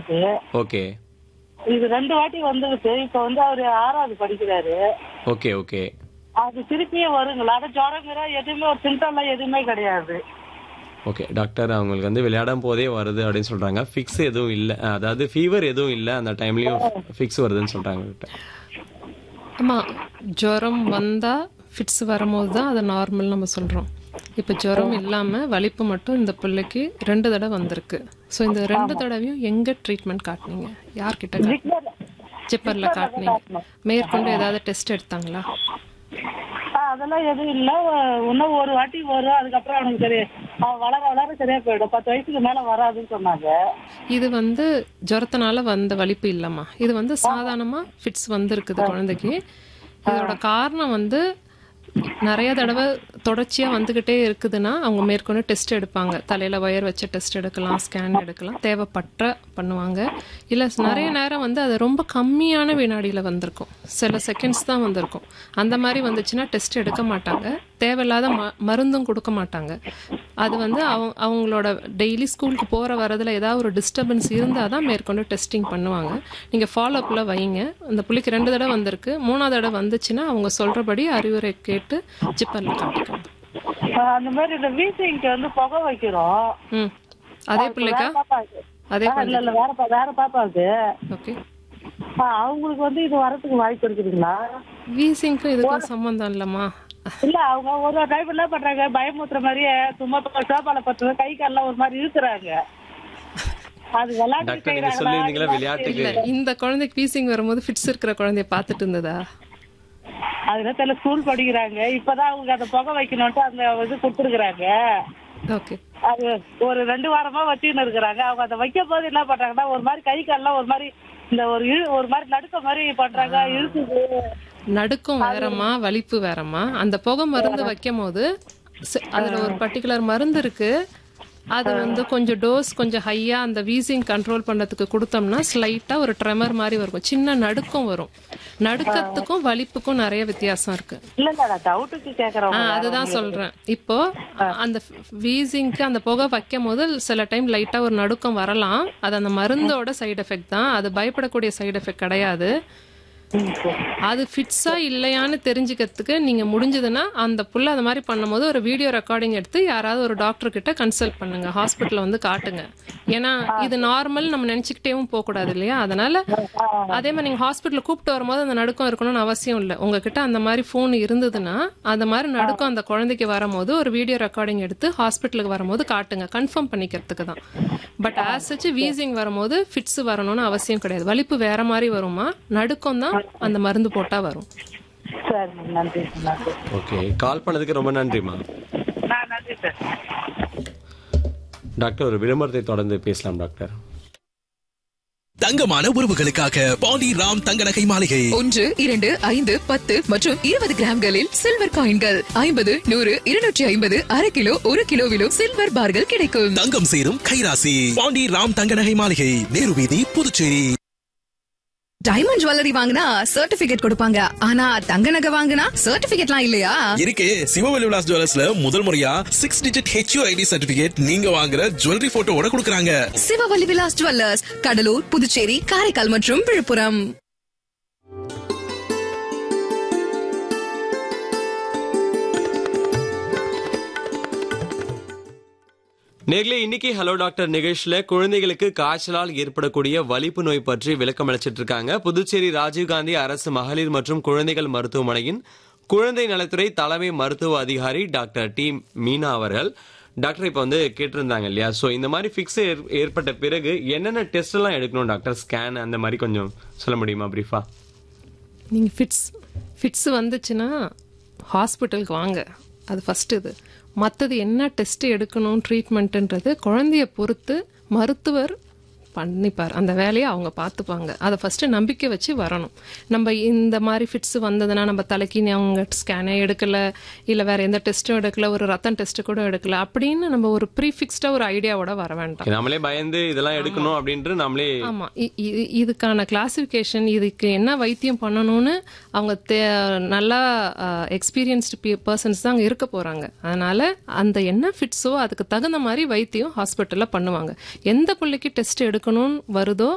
அவருக்கு ஓகே இது ரெண்டு வாட்டி வந்துருக்கு இப்ப வந்து அவரு ஆறாவது படிக்கிறாரு ஓகே ஓகே அது திருப்பியும் வருங்களா அது ஜுரங்கிற எதுவுமே ஒரு சிம்டம்லாம் எதுவுமே கிடையாது ஓகே டாக்டர் அவங்களுக்கு வந்து விளையாடும் போதே வருது அப்படின்னு சொல்றாங்க ஃபிக்ஸ் எதுவும் இல்லை அதாவது ஃபீவர் எதுவும் இல்லை அந்த டைம்லயும் ஃபிக்ஸ் வருதுன்னு சொல்றாங்க டாக்டர் ஆமாம் ஜுரம் வந்தால் ஃபிட்ஸ் வரும்போது தான் அதை நார்மல் நம்ம சொல்கிறோம் இப்போ ஜுரம் இல்லாமல் வலிப்பு மட்டும் இந்த பிள்ளைக்கு ரெண்டு தடவை வந்திருக்கு ஸோ இந்த ரெண்டு தடவையும் எங்கே ட்ரீட்மெண்ட் காட்டினீங்க யார்கிட்ட காட்டினீங்க ஜிப்பரில் காட்டினீங்க மேற்கொண்டு ஏதாவது டெஸ்ட் எடுத்தாங்களா ஆ, அதெல்லாம் எதுவும் இல்ல இன்னும் ஒரு வாட்டி வரும் அதுக்கப்புறம் அவனுக்கு சரி அவன் வளர வளர சரியா போயிடும் பத்து வயசுக்கு மேல வராதுன்னு சொன்னாங்க இது வந்து ஜுரத்தினால வந்த வலிப்பு இல்லைம்மா இது வந்து சாதாரணமாக ஃபிட்ஸ் வந்திருக்குது குழந்தைக்கு இதோட காரணம் வந்து நிறைய தடவை தொடர்ச்சியாக வந்துக்கிட்டே இருக்குதுன்னா அவங்க மேற்கொண்டு டெஸ்ட் எடுப்பாங்க தலையில் ஒயர் வச்ச டெஸ்ட் எடுக்கலாம் ஸ்கேன் எடுக்கலாம் தேவைப்பட்ட பண்ணுவாங்க இல்லை நிறைய நேரம் வந்து அது ரொம்ப கம்மியான வினாடியில் வந்திருக்கும் சில செகண்ட்ஸ் தான் வந்திருக்கும் அந்த மாதிரி வந்துச்சுன்னா டெஸ்ட் எடுக்க மாட்டாங்க தேவையில்லாத ம மருந்தும் கொடுக்க மாட்டாங்க அது வந்து அவங்க அவங்களோட டெய்லி ஸ்கூலுக்கு போகிற வரதுல ஏதாவது ஒரு டிஸ்டர்பன்ஸ் இருந்தால் தான் மேற்கொண்டு டெஸ்டிங் பண்ணுவாங்க நீங்கள் ஃபாலோஅப்பில் வைங்க அந்த புள்ளிக்கு ரெண்டு தடவை வந்திருக்கு மூணாவது தடவை வந்துச்சுன்னா அவங்க சொல்கிறபடி அறிவுரை கேட்டு ஜிப்பரில் காட்டிக்கோங்க ஆ, அந்த மாதிரி இந்த வீசிங்க்கு வந்து புகை வைக்கிறோம் ம் அதே பிள்ளைக்கா வேற பாப்பாவுக்கு. அதே ஆ, இல்ல இல்ல வேற பா- வேற பாப்பாவுக்கு ஓகே ஆ, அவங்களுக்கு வந்து இது வரதுக்கு வாய்ப்பு இருக்குதுங்களா வீசிங்க்கும் இதுக்கும் சம்மந்தம் இல்லைம்மா இல்ல அவங்க ஒரு டைம் என்ன பண்றாங்க பயமுத்துற மாதிரியே சும்மா சோபால பத்து கை கால்லாம் ஒரு மாதிரி இழுக்கிறாங்க அது விளையாட்டு டாக்டர் நீங்க சொல்லியிருந்தீங்களா விளையாட்டுக்கு இல்லை இந்த குழந்தைக்கு வீசிங் வரும்போது ஃபிட்ஸ் இருக்கிற குழந்தைய பார்த்துட்டு இருந்ததா அதுல தெரியல ஸ்கூல் படிக்கிறாங்க இப்பதான் அவங்க அந்த புகை வைக்கணும்ட்டு அந்த இது கொடுத்துருக்குறாங்க ஓகே அது ஒரு ரெண்டு வாரமா வச்சுன்னு இருக்கிறாங்க அவங்க அதை வைக்கும் போது என்ன பண்றாங்கன்னா ஒரு மாதிரி கை கால்லாம் ஒரு மாதிரி இந்த ஒரு இழு ஒரு மாதிரி நடுக்க மாதிரி பண்றாங்க இழுக்குது நடுக்கம் வேறம்மா வலிப்பு வேறம்மா அந்த புகை மருந்து வைக்கும் போது சி- அதுல ஒரு பர்டிகுலர் மருந்து இருக்கு அது வந்து கொஞ்சம் டோஸ் கொஞ்சம் ஹையா அந்த வீசிங் கண்ட்ரோல் பண்றதுக்கு கொடுத்தோம்னா ஸ்லைட்டா ஒரு ட்ரெமர் மாதிரி வரும் சின்ன நடுக்கம் வரும் நடுக்கத்துக்கும் வலிப்புக்கும் நிறைய வித்தியாசம் இருக்கு இல்ல இல்ல நான் டவுட்டுக்கு ஆ, கேக்குறவங்க அதுதான் சொல்றேன் இப்போ அந்த வீசிங்க்கு அந்த புகை வைக்கும் போது சில டைம் லைட்டா ஒரு நடுக்கம் வரலாம் அது அந்த மருந்தோட சைடு எஃபெக்ட் தான் அது பயப்படக்கூடிய சைடு எஃபெக்ட் கிடையாது அது ஃபிட்ஸா இல்லையான்னு தெரிஞ்சுக்கிறதுக்கு நீங்க முடிஞ்சதுன்னா அந்த புள்ள அந்த மாதிரி பண்ணும்போது ஒரு வீடியோ ரெக்கார்டிங் எடுத்து யாராவது ஒரு டாக்டர் கிட்ட கன்சல்ட் பண்ணுங்க ஹாஸ்பிட்டல்ல வந்து காட்டுங்க ஏன்னா இது நார்மல் நம்ம நினைச்சுக்கிட்டேவும் போக கூடாது இல்லையா அதனால அதே மாதிரி நீங்க ஹாஸ்பிட்டல் கூப்பிட்டு வரும்போது அந்த நடுக்கம் இருக்கணும்னு அவசியம் இல்லை உங்ககிட்ட அந்த மாதிரி ஃபோன் இருந்ததுன்னா அந்த மாதிரி நடுக்கம் அந்த குழந்தைக்கு வரும்போது ஒரு வீடியோ ரெக்கார்டிங் எடுத்து ஹாஸ்பிட்டலுக்கு வரும்போது காட்டுங்க கன்ஃபார்ம் பண்ணிக்கிறதுக்கு தான் பட் ஆஸ் சச் வீசிங் வரும்போது ஃபிட்ஸ் வரணும்னு அவசியம் கிடையாது வலிப்பு வேற மாதிரி வருமா நடுக்கம் தான் அந்த மருந்து போட்டா வரும் சரி நன்றி நன்றி ஓகே கால் பண்ணதுக்கு ரொம்ப நன்றிம்மா நான் நன்றி சார் டாக்டர் ஒரு விளம்பரத்தை தொடர்ந்து பேசலாம் டாக்டர் தங்கமான உறவுகளுக்காக பாண்டி ராம் தங்க நகை மாளிகை ஒன்று இரண்டு ஐந்து பத்து மற்றும் இருபது கிராம்களில் சில்வர் காயின்கள் ஐம்பது நூறு இருநூற்றி ஐம்பது அரை கிலோ ஒரு கிலோவிலும் சில்வர் பார்கள் கிடைக்கும் தங்கம் சேரும் கைராசி பாண்டி ராம் தங்க நகை மாளிகை நேரு வீதி புதுச்சேரி டைமண்ட் ஜுவல்லரி வாங்கினா சர்டிபிகேட் கொடுப்பாங்க ஆனா தங்க நகை வாங்கினா சர்டிபிகேட்லாம் இல்லையா இருக்கு சிவவெளி விலாஸ் ஜுவல்லர்ஸ்ல முதல் முறையா six digit HU ID certificate நீங்க வாங்குற ஜுவல்லரி போட்டோவோட கொடுக்கறாங்க சிவவல்லி விலாஸ் ஜுவல்லர்ஸ் கடலூர் புதுச்சேரி காரைக்கால் மற்றும் விழுப்புரம் நேர்களே இன்னைக்கு ஹலோ டாக்டர் நிகழ்ச்சியில குழந்தைகளுக்கு காய்ச்சலால் ஏற்படக்கூடிய வலிப்பு நோய் பற்றி விளக்கம் அளிச்சிட்டு இருக்காங்க புதுச்சேரி ராஜீவ்காந்தி அரசு மகளிர் மற்றும் குழந்தைகள் மருத்துவமனையின் குழந்தை நலத்துறை தலைமை மருத்துவ அதிகாரி டாக்டர் டி மீனா அவர்கள் டாக்டர் இப்போ வந்து கேட்டிருந்தாங்க இல்லையா ஸோ இந்த மாதிரி ஃபிக்ஸ் ஏற்பட்ட பிறகு என்னென்ன டெஸ்ட் எல்லாம் எடுக்கணும் டாக்டர் ஸ்கேன் அந்த மாதிரி கொஞ்சம் சொல்ல முடியுமா பிரீஃபா நீங்கள் ஃபிட்ஸ் ஃபிட்ஸ் வந்துச்சுன்னா ஹாஸ்பிட்டலுக்கு வாங்க அது ஃபஸ்ட்டு இது மற்றது என்ன டெஸ்ட் எடுக்கணும் ட்ரீட்மெண்ட்டுன்றது குழந்தைய பொறுத்து மருத்துவர் பண்ணிப்பார் அந்த வேலையை அவங்க பார்த்துப்பாங்க அதை ஃபஸ்ட்டு நம்பிக்கை வச்சு வரணும் நம்ம இந்த மாதிரி ஃபிட்ஸ் வந்ததுன்னா நம்ம தலைக்கு நீ அவங்க ஸ்கேனே எடுக்கலை இல்லை வேற எந்த டெஸ்ட்டும் எடுக்கல ஒரு ரத்தம் டெஸ்ட் கூட எடுக்கல அப்படின்னு நம்ம ஒரு ப்ரீஃபிக்ஸ்டாக ஒரு ஐடியாவோட வர வேண்டாம் நம்மளே பயந்து இதெல்லாம் எடுக்கணும் அப்படின்ட்டு நம்மளே ஆமா இ- இ- இதுக்கான கிளாசிஃபிகேஷன் இதுக்கு என்ன வைத்தியம் பண்ணணும்னு அவங்க தே- நல்லா எக்ஸ்பீரியன்ஸ்டு பர்சன்ஸ் தான் அங்க இருக்க போறாங்க அதனால அந்த என்ன ஃபிட்ஸோ அதுக்கு தகுந்த மாதிரி வைத்தியம் ஹாஸ்பிட்டல்ல பண்ணுவாங்க எந்த பிள்ளைக்கு டெஸ்ட் எடுக்கணும்னு வருதோ